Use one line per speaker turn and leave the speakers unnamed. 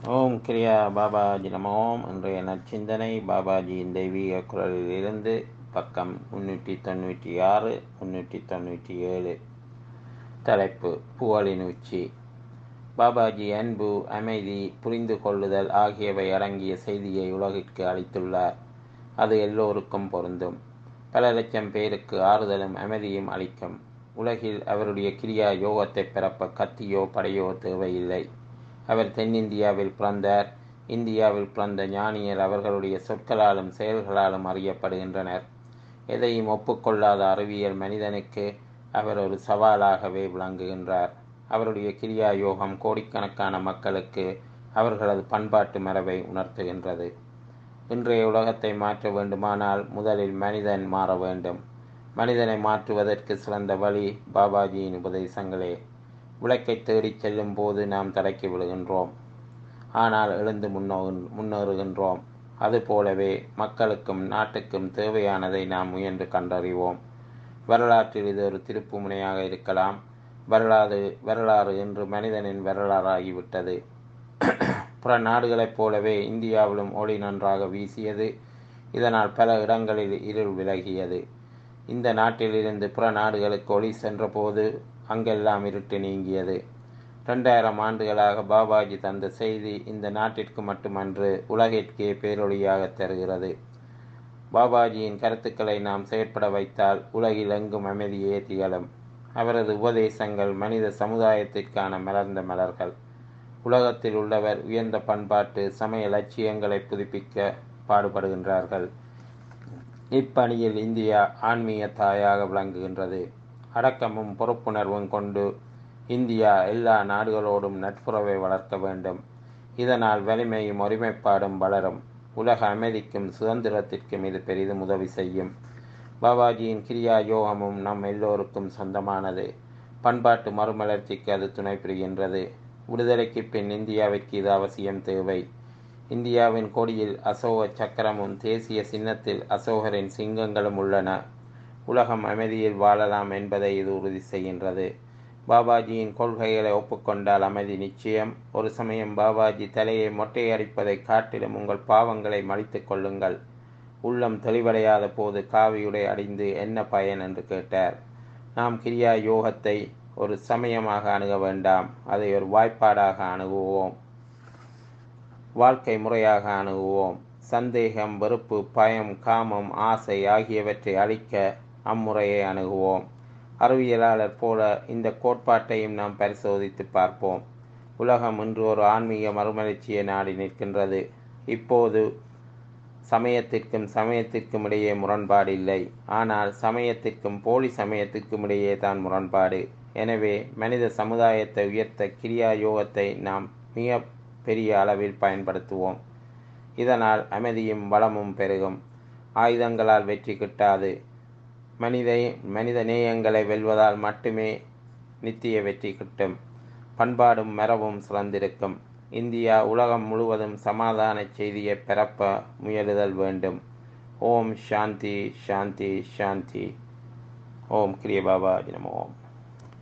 ஓம் கிரியா பாபாஜி நம ஓம் இன்றைய நற்சிந்தனை பாபாஜியின் தெய்வீக குரலில் இருந்து பக்கம் முன்னூற்றி தொண்ணூற்றி ஆறு முன்னூற்றி தொண்ணூற்றி ஏழு தலைப்பு புகழின் உச்சி பாபாஜி அன்பு அமைதி புரிந்து கொள்ளுதல் ஆகியவை அடங்கிய செய்தியை உலகிற்கு அளித்துள்ளார் அது எல்லோருக்கும் பொருந்தும் பல லட்சம் பேருக்கு ஆறுதலும் அமைதியும் அளிக்கும் உலகில் அவருடைய கிரியா யோகத்தை பிறப்ப கத்தியோ படையோ தேவையில்லை அவர் தென்னிந்தியாவில் பிறந்தார் இந்தியாவில் பிறந்த ஞானியர் அவர்களுடைய சொற்களாலும் செயல்களாலும் அறியப்படுகின்றனர் எதையும் ஒப்புக்கொள்ளாத அறிவியல் மனிதனுக்கு அவர் ஒரு சவாலாகவே விளங்குகின்றார் அவருடைய கிரியா யோகம் கோடிக்கணக்கான மக்களுக்கு அவர்களது பண்பாட்டு மரபை உணர்த்துகின்றது இன்றைய உலகத்தை மாற்ற வேண்டுமானால் முதலில் மனிதன் மாற வேண்டும் மனிதனை மாற்றுவதற்கு சிறந்த வழி பாபாஜியின் உபதேசங்களே விளக்கை தேடிச் செல்லும் போது நாம் தடக்கி விழுகின்றோம் ஆனால் எழுந்து முன்னோ முன்னேறுகின்றோம் அதுபோலவே மக்களுக்கும் நாட்டுக்கும் தேவையானதை நாம் முயன்று கண்டறிவோம் வரலாற்றில் இது ஒரு திருப்பு முனையாக இருக்கலாம் வரலாறு வரலாறு என்று மனிதனின் வரலாறாகிவிட்டது புற நாடுகளைப் போலவே இந்தியாவிலும் ஒளி நன்றாக வீசியது இதனால் பல இடங்களில் இருள் விலகியது இந்த நாட்டிலிருந்து புற நாடுகளுக்கு ஒளி சென்றபோது அங்கெல்லாம் இருட்டு நீங்கியது ரெண்டாயிரம் ஆண்டுகளாக பாபாஜி தந்த செய்தி இந்த நாட்டிற்கு மட்டுமன்று உலகிற்கே பேரொழியாக தருகிறது பாபாஜியின் கருத்துக்களை நாம் செயற்பட வைத்தால் உலகில் எங்கும் அமைதியே திகழும் அவரது உபதேசங்கள் மனித சமுதாயத்திற்கான மலர்ந்த மலர்கள் உலகத்தில் உள்ளவர் உயர்ந்த பண்பாட்டு சமய லட்சியங்களை புதுப்பிக்க பாடுபடுகின்றார்கள் இப்பணியில் இந்தியா ஆன்மீக தாயாக விளங்குகின்றது அடக்கமும் பொறுப்புணர்வும் கொண்டு இந்தியா எல்லா நாடுகளோடும் நட்புறவை வளர்க்க வேண்டும் இதனால் வலிமையும் ஒருமைப்பாடும் வளரும் உலக அமைதிக்கும் சுதந்திரத்திற்கும் இது பெரிதும் உதவி செய்யும் பாபாஜியின் கிரியா யோகமும் நம் எல்லோருக்கும் சொந்தமானது பண்பாட்டு மறுமலர்ச்சிக்கு அது துணை புரிகின்றது விடுதலைக்கு பின் இந்தியாவிற்கு இது அவசியம் தேவை இந்தியாவின் கொடியில் அசோக சக்கரமும் தேசிய சின்னத்தில் அசோகரின் சிங்கங்களும் உள்ளன உலகம் அமைதியில் வாழலாம் என்பதை இது உறுதி செய்கின்றது பாபாஜியின் கொள்கைகளை ஒப்புக்கொண்டால் அமைதி நிச்சயம் ஒரு சமயம் பாபாஜி தலையை மொட்டையடிப்பதை காட்டிலும் உங்கள் பாவங்களை மலித்து கொள்ளுங்கள் உள்ளம் தெளிவடையாத போது காவியுடை அடிந்து என்ன பயன் என்று கேட்டார் நாம் கிரியா யோகத்தை ஒரு சமயமாக அணுக வேண்டாம் அதை ஒரு வாய்ப்பாடாக அணுகுவோம் வாழ்க்கை முறையாக அணுகுவோம் சந்தேகம் வெறுப்பு பயம் காமம் ஆசை ஆகியவற்றை அழிக்க அம்முறையை அணுகுவோம் அறிவியலாளர் போல இந்த கோட்பாட்டையும் நாம் பரிசோதித்து பார்ப்போம் உலகம் இன்று ஒரு ஆன்மீக மறுமலர்ச்சியை நாடி நிற்கின்றது இப்போது சமயத்திற்கும் சமயத்திற்கும் இடையே முரண்பாடு இல்லை ஆனால் சமயத்திற்கும் போலி சமயத்திற்கும் இடையே தான் முரண்பாடு எனவே மனித சமுதாயத்தை உயர்த்த கிரியா யோகத்தை நாம் மிக பெரிய அளவில் பயன்படுத்துவோம் இதனால் அமைதியும் வளமும் பெருகும் ஆயுதங்களால் வெற்றி கிட்டாது மனித மனித நேயங்களை வெல்வதால் மட்டுமே நித்திய வெற்றி கிட்டும் பண்பாடும் மரபும் சிறந்திருக்கும் இந்தியா உலகம் முழுவதும் சமாதான செய்தியை பரப்ப முயலுதல் வேண்டும் ஓம் சாந்தி சாந்தி சாந்தி ஓம் கிரிய பாபா நம ஓம்